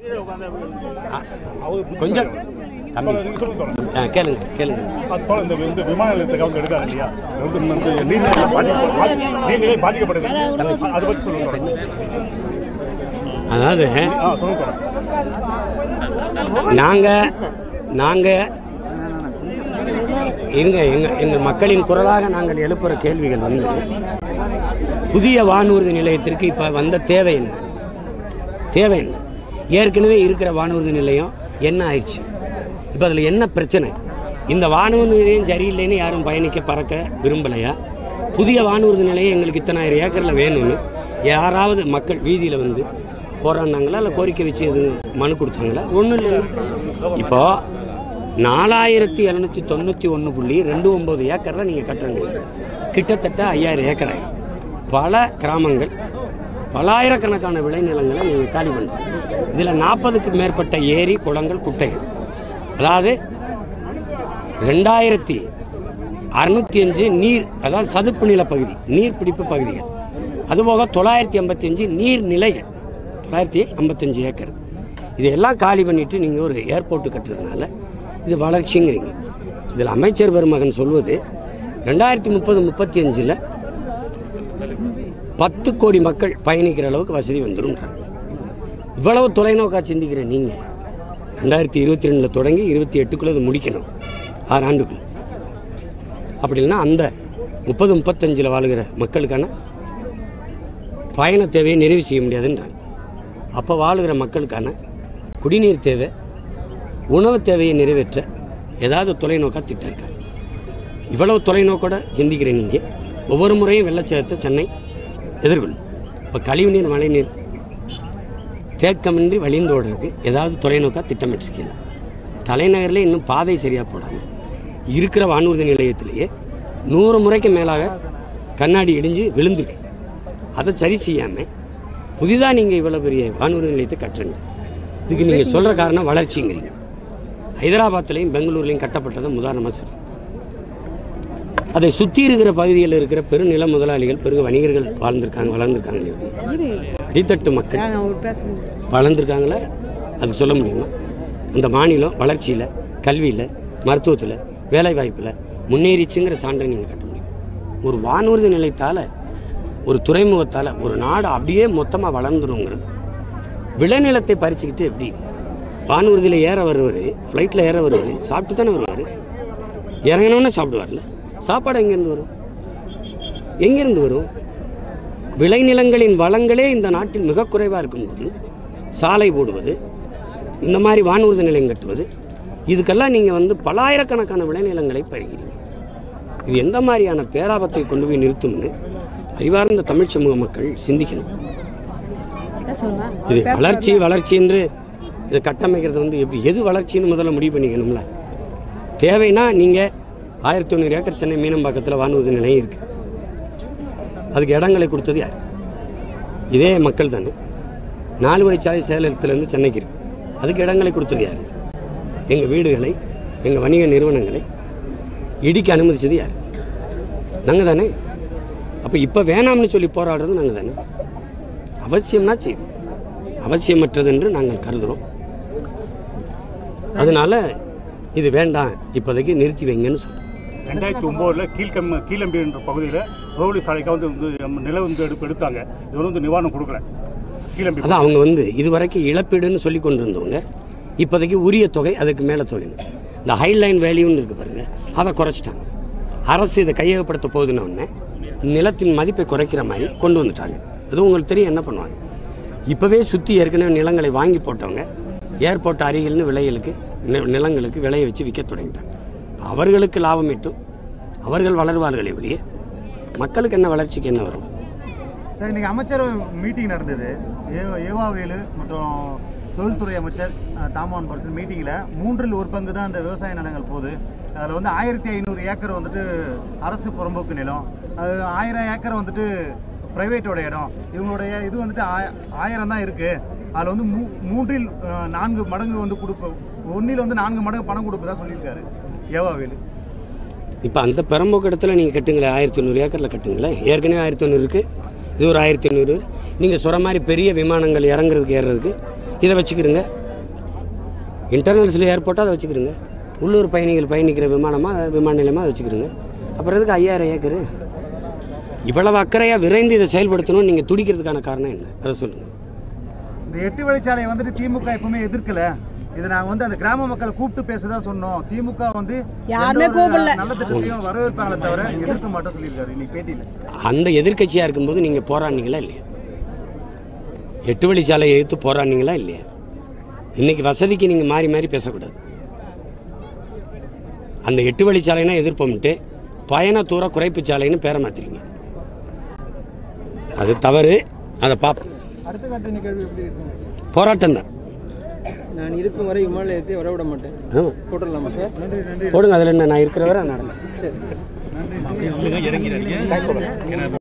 கொஞ்சம் தம்பி ஆ கேளுங்க கேளுங்க அதுபோல இந்த இந்த விமான நிலையத்தை கவுண்ட் எடுக்காது இல்லையா இது வந்து வந்து நீர்நிலை பாதிக்க பாதி- நீர்நிலை பாதிக்கப்படுது அதை பற்றி சொல்லுங்க தொடர்ந்து. அதாவது ஆ சொல்லுங்க தொடர்ந்து. நாங்கள் நாங்கள் இருங்க எங்கள் எங்கள் மக்களின் குரலாக நாங்கள் எழுப்புகிற கேள்விகள் வந்து புதிய வானூர்தி நிலையத்திற்கு இப்போ வந்த தேவை என்ன தேவை என்ன ஏற்கனவே இருக்கிற வானூர்தி நிலையம் என்ன ஆயிடுச்சு இப்போ அதில் என்ன பிரச்சனை இந்த வானூர்தி நிலையம் சரியில்லைன்னு யாரும் பயணிக்க பறக்க விரும்பலையா புதிய வானூர்தி நிலையம் எங்களுக்கு இத்தனாயிரம் ஏக்கரில் வேணும்னு யாராவது மக்கள் வீதியில் வந்து போராடினாங்களா இல்லை கோரிக்கை வச்சு எதுவும் மனு கொடுத்தாங்களா ஒன்றும் இல்லைங்க இப்போ நாலாயிரத்தி இரநூத்தி தொண்ணூற்றி ஒன்று புள்ளி ரெண்டு ஒம்பது ஏக்கரில் நீங்கள் கட்டுறீங்க கிட்டத்தட்ட ஐயாயிரம் ஏக்கர் ஆயிடும் பல கிராமங்கள் பலாயிரக்கணக்கான விளைநிலங்களை நீங்கள் காலி பண்ணுறீங்க இதில் நாற்பதுக்கு மேற்பட்ட ஏரி குளங்கள் குட்டைகள் அதாவது ரெண்டாயிரத்தி அறுநூத்தி அஞ்சு நீர் அதாவது சதுப்பு நில பகுதி நீர்பிடிப்பு பகுதிகள் அதுபோக தொள்ளாயிரத்தி ஐம்பத்தி அஞ்சு நீர் நிலைகள் தொள்ளாயிரத்தி ஐம்பத்தஞ்சு ஏக்கர் இதெல்லாம் காலி பண்ணிட்டு நீங்கள் ஒரு ஏர்போர்ட்டு கட்டுறதுனால இது வளர்ச்சிங்கிறீங்க இதில் அமைச்சர் பெருமகன் சொல்வது ரெண்டாயிரத்தி முப்பது முப்பத்தி அஞ்சில் பத்து கோடி மக்கள் பயணிக்கிற அளவுக்கு வசதி வந்துருன்றாங்க இவ்வளவு தொலைநோக்கா சிந்திக்கிற நீங்கள் ரெண்டாயிரத்தி இருபத்தி ரெண்டில் தொடங்கி இருபத்தி எட்டுக்குள்ளே இது முடிக்கணும் ஆறு ஆண்டுக்குள்ள அப்படி இல்லைன்னா அந்த முப்பது முப்பத்தஞ்சில் வாழுகிற மக்களுக்கான பயண தேவையை நிறைவு செய்ய முடியாதுன்றாங்க அப்போ வாழுகிற மக்களுக்கான குடிநீர் தேவை உணவு தேவையை நிறைவேற்ற ஏதாவது தொலைநோக்கா திட்டம் இருக்கா இவ்வளவு தொலைநோக்கோட சிந்திக்கிற நீங்கள் ஒவ்வொரு முறையும் வெள்ளச்சேதத்தை சென்னை எதிர்கொள்ளும் இப்போ கழிவுநீர் மழைநீர் தேக்கமின்றி வழிந்தோடுறதுக்கு ஏதாவது தொலைநோக்கா திட்டமிட்டிருக்கீங்க தலைநகரில் இன்னும் பாதை சரியாக போடாமல் இருக்கிற வானூர்தி நிலையத்திலேயே நூறு முறைக்கு மேலாக கண்ணாடி இடிஞ்சு விழுந்திருக்கு அதை சரி செய்யாமல் புதிதாக நீங்கள் இவ்வளோ பெரிய வானூர்தி நிலையத்தை கட்டுறீங்க இதுக்கு நீங்கள் சொல்கிற காரணம் வளர்ச்சிங்கிறீங்க ஹைதராபாத்லேயும் பெங்களூர்லேயும் கட்டப்பட்டதை உதாரணமாக சொல்லி அதை சுற்றி இருக்கிற பகுதியில் இருக்கிற பெருநில முதலாளிகள் பெரு வணிகர்கள் வாழ்ந்திருக்காங்க வளர்ந்துருக்காங்க அடித்தட்டு மக்கள் வளர்ந்துருக்காங்களா அது சொல்ல முடியுமா அந்த மாநிலம் வளர்ச்சியில் கல்வியில் மருத்துவத்தில் வேலைவாய்ப்பில் முன்னேறிச்சுங்கிற சான்றை நீங்கள் கட்ட முடியும் ஒரு வானூர்தி நிலையத்தால் ஒரு துறைமுகத்தால் ஒரு நாடு அப்படியே மொத்தமாக வளர்ந்துருங்கிறது விளைநிலத்தை பறிச்சுக்கிட்டு எப்படி வானூர்தியில் ஏற வருவார் ஃப்ளைட்டில் ஏற வருவார் சாப்பிட்டு தானே வருவார் இறங்கினோன்னே சாப்பிடுவார்ல சாப்பாடு எங்கேருந்து வரும் எங்கேருந்து வரும் விளைநிலங்களின் வளங்களே இந்த நாட்டில் மிக குறைவாக இருக்கும்போது சாலை போடுவது இந்த மாதிரி வானூர்தி நிலையம் கட்டுவது இதுக்கெல்லாம் நீங்கள் வந்து பலாயிரக்கணக்கான விளைநிலங்களை பறிக்கிறீங்க இது எந்த மாதிரியான பேராபத்தை கொண்டு போய் நிறுத்தும்னு அறிவார்ந்த தமிழ் சமூக மக்கள் சிந்திக்கணும் இது வளர்ச்சி வளர்ச்சி என்று இதை கட்டமைக்கிறது வந்து எப்படி எது வளர்ச்சின்னு முதல்ல முடிவு பண்ணிக்கணும்ல தேவைன்னா நீங்கள் ஆயிரத்தி தொண்ணூறு ஏக்கர் சென்னை மீனம்பாக்கத்தில் வானூர்தி நிலையம் இருக்குது அதுக்கு இடங்களை கொடுத்தது யார் இதே மக்கள் தானே நாலு வழிச்சாலை சேலத்திலேருந்து சென்னைக்கு இருக்கு அதுக்கு இடங்களை கொடுத்தது யார் எங்கள் வீடுகளை எங்கள் வணிக நிறுவனங்களை இடிக்க அனுமதிச்சது யார் நாங்கள் தானே அப்போ இப்போ வேணாம்னு சொல்லி போராடுறது நாங்கள் தானே அவசியம்னா செய்வோம் அவசியமற்றது என்று நாங்கள் கருதுகிறோம் அதனால இது வேண்டாம் இப்போதைக்கு நிறுத்தி வைங்கன்னு சொல்கிறோம் ரெண்டாயிரத்தி ஒம்போதில் கீழ்கம் கீழம்பி என்ற பகுதியில் ரோலி சாலைக்காக வந்து வந்து நம்ம நில வந்து எடுப்பு எடுத்தாங்க இது வந்து நிவாரணம் கொடுக்கல கீழம்பி அதான் அவங்க வந்து இதுவரைக்கும் இழப்பீடுன்னு சொல்லி கொண்டு இருந்தவங்க இப்போதைக்கு உரிய தொகை அதுக்கு மேலே தொகைன்னு இந்த ஹைலைன் வேல்யூன்னு இருக்கு பாருங்க அதை குறைச்சிட்டாங்க அரசு இதை கையகப்படுத்த போகுதுன்னு உடனே நிலத்தின் மதிப்பை குறைக்கிற மாதிரி கொண்டு வந்துட்டாங்க அது உங்களுக்கு தெரியும் என்ன பண்ணுவாங்க இப்போவே சுற்றி ஏற்கனவே நிலங்களை வாங்கி போட்டவங்க ஏர்போர்ட் அருகில்னு விலைகளுக்கு நி- நிலங்களுக்கு விலையை வச்சு விற்க தொடங்கிட்டாங்க அவர்களுக்கு லாபம் ஈட்டும் அவர்கள் வளர்வார்களே ஒழிய மக்களுக்கு என்ன வளர்ச்சிக்கு என்ன வரும் சார் இன்னைக்கு அமைச்சர் மீட்டிங் நடந்தது ஏ- ஏவாவேலு மற்றும் தொழில்துறை அமைச்சர் அஹ், தாமான் பர்சன் மீட்டிங்கில் மூன்றில் ஒரு பங்கு தான் அந்த விவசாய நிலங்கள் போகுது அதில் வந்து ஆயிரத்தி ஐநூறு ஏக்கர் வந்துட்டு அரசு புறம்போக்கு நிலம் அது ஆயிரம் ஏக்கர் வந்துட்டு ப்ரைவேட்டோட இடம் இவங்களுடைய இது வந்துட்டு ஆய- ஆயிரம் தான் இருக்குது அதில் வந்து மூ மூன்றில் அஹ், நான்கு மடங்கு வந்து கொடுப்போம் ஒன்றில் வந்து நான்கு மடங்கு பணம் கொடுப்பதா சொல்லியிருக்காரு ஏவாவேலு இப்போ அந்த பெரம்போக்கு இடத்துல நீங்கள் கட்டுங்களேன் ஆயிரத்தி தொண்ணூறு ஏக்கரில் கட்டுங்களேன் ஏற்கனவே ஆயிரத்தி தொண்ணூறு இருக்குது இது ஒரு ஆயிரத்தி ஐநூறு நீங்கள் சொல்கிற மாதிரி பெரிய விமானங்கள் இறங்குறதுக்கு ஏறுறதுக்கு இதை வச்சுக்கிறோங்க இன்டர்நேஷ்னல் ஏர்போர்ட்டாக அதை வச்சுக்கிறோங்க உள்ளூர் பயணிகள் பயணிக்கிற விமானமாக விமான நிலையமாக அதை வச்சுக்கிறோங்க அப்புறம் எதுக்கு ஐயாயிரம் ஏக்கரு இவ்வளவு அக்கறையாக விரைந்து இதை செயல்படுத்தணும்னு நீங்கள் துடிக்கிறதுக்கான காரணம் என்ன அதை சொல்லுங்கள் இந்த எட்டு வழிச்சாலையை வந்துட்டு திமுக எப்பவுமே எதிர்க்கல இது நாங்க வந்து அந்த கிராம மக்களை கூப்பிட்டு பேசதா சொன்னோம் திமுக வந்து யாருமே எந்த ஒரு கூப்பிடல. நல்ல திட்டத்தையும் வரவேற்பாங்களே தவிர எதிர்க்க மாட்டோம் சொல்லியிருக்காரு இன்னைக்கு பேட்டியில அந்த எதிர்க்கட்சியாக இருக்கும்போது நீங்கள் போராடினீங்களா இல்லையா எட்டு வழிச்சாலையை எதிர்த்து போராடினீங்களா இல்லையா இன்னைக்கு வசதிக்கு நீங்கள் மாறி மாறி பேசக்கூடாது அந்த எட்டு வழிச்சாலைனா எதிர்ப்போம்ட்டு பயண தூர குறைப்பு சாலைன்னு பேரை மாத்துறீங்க அது தவறு அதை பார்ப்போம் அடுத்த கட்ட நிகழ்வு எப்படி இருக்கும் போராட்டம் தான் நான் இருக்கும் வரை விமான நிலையத்தை வரவிட மாட்டேன் ஆமாம் போட்டுடலாமா சார் போடுங்க அதில் என்ன நான் இருக்கிற வரை நடந்தேன் சரி இறங்கிறாரு